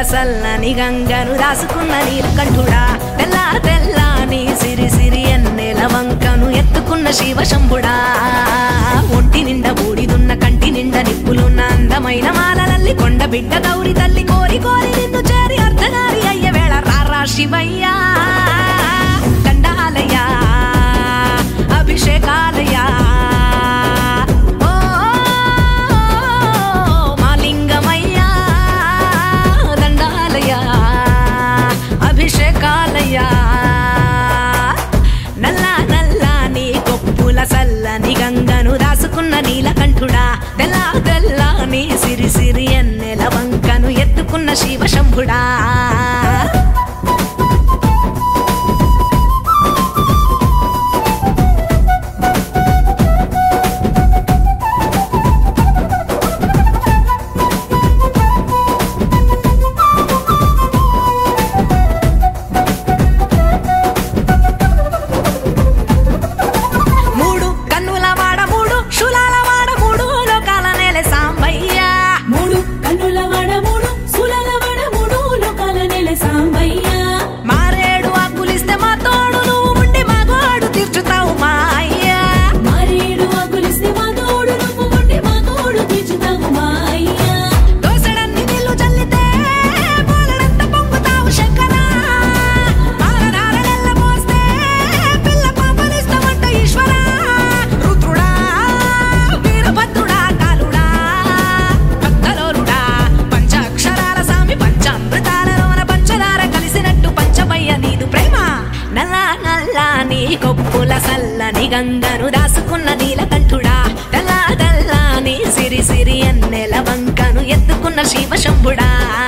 సల్లని గంగను రాసుకున్న నీలకంఠుడా తెల్ల తెల్లని సిరి సిరి ఎన్నెల వంకను ఎత్తుకున్న శివ శంభుడా ఒంటి నిండా బూడిదున్న కంటి నిండా నిప్పులున్న అందమైన మాలలల్లి కొండ బిడ్డ గౌరి తల్లి కోరి కోరి నిన్ను చేరి అర్ధనారి అయ్య వేళ రారా శివయ్యా దండాలయ్యా అభిషేకాలయ్యా ఓ మాలింగమయ్యా దండాలయ్యా అభిషేకాలయ్యా నల్ల నల్ల నీ కొప్పుల సల్లని గంగను రాసుకున్న నీలకంఠుడా తెల్ల తెల్ల నీ సిరి సిరి ఎన్నెల వంకను ఎత్తుకున్న శివ శంభుడా మూడు కన్నుల వాడ మూడు శులాల వాడ మూడు లోకాల నేల సాంబయ్యా మూడు కన్నుల వడ మూడు సులల వడ మూడు లోకాల నెల సాంబయ్య మారేడు ఆకులిస్తే మా తోడు నువ్వు ఉండి మా గోడు తీర్చుతావు మా అయ్యా మారేడు ఆకులిస్తే మా తోడు నువ్వు ఉండి మా తోడు తీర్చుతావు మా అయ్య దోసెడన్ని నీళ్లు చల్లితే పోలడంత పొంగుతావు శంకరా పాలధారలెల్ల పోస్తే పిల్ల పాపనిస్తామంట ఈశ్వరా రుద్రుడా వీరభద్రుడా కాలుడా భక్తలోరుడా పంచాక్షరాల సామి పంచామృతాలలోన పంచదార కలిసినట్టు పంచమయ్య నీదు ప్రేమ నల్ల నల్ల నీ కొప్పుల సల్లని గంగను దాసుకున్న నీలకంఠుడా తెల్ల తెల్ల నీ సిరి సిరి ఎన్నెల వంకను ఎత్తుకున్న శివ శంభుడా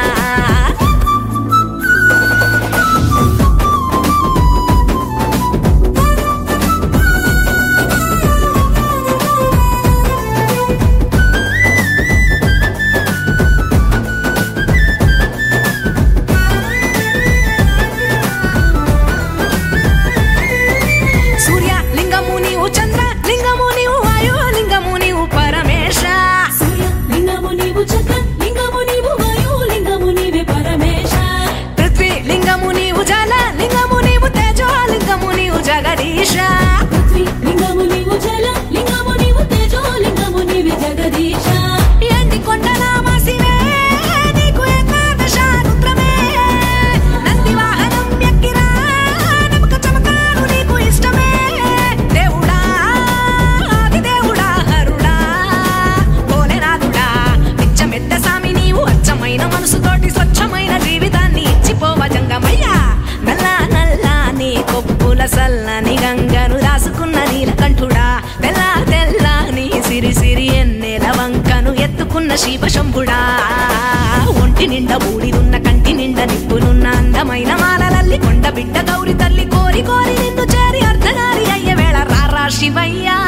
సూర్య లింగము నీవు చంద్ర లింగము నీవు వాయు లింగము నీవు పరమేశ సూర్య లింగము నీవు చక్ర లింగము నీవు వాయు లింగము నీవే పరమేశ పృథ్వీ లింగము నీవు జల లింగము నీవు తేజో లింగము నీవు జగదీశ పృథ్వీ లింగము నీవు జల లింగము నీవు తేజో లింగము నీవే జగదీశ ఎండి కొండల వాసివే నీకు ఏకాదశ రుద్రమే నంది వాహనం ఎక్కిరా నమక చమకాలు నీకు ఇష్టమే దేవుడా ఆది దేవుడా హరుడా భోలేనాథుడా పిచ్చమెత్త సామి నీవు అచ్చమైన మనసుతోటి స్వచ్ఛమైన జీవితాన్ని ఇచ్చిపోవ జంగమయ్యా నల్ల నల్ల నీ కొప్పుల సల్లని గంగను రాసుకున్న నీలకంఠుడా తెల్ల తెల్ల నీ సిరి సిరి ఎన్నెల వంకను ఎత్తుకున్న శివ శంభుడా ఒంటి నిండా బూడిదున్న కంటి నిండా నిప్పులున్న అందమైన మాలలల్లి కొండ బిడ్డ గౌరి తల్లి కోరి కోరి నిన్ను చేరి అర్ధనారి అయ్య వేళ రారా శివయ్యా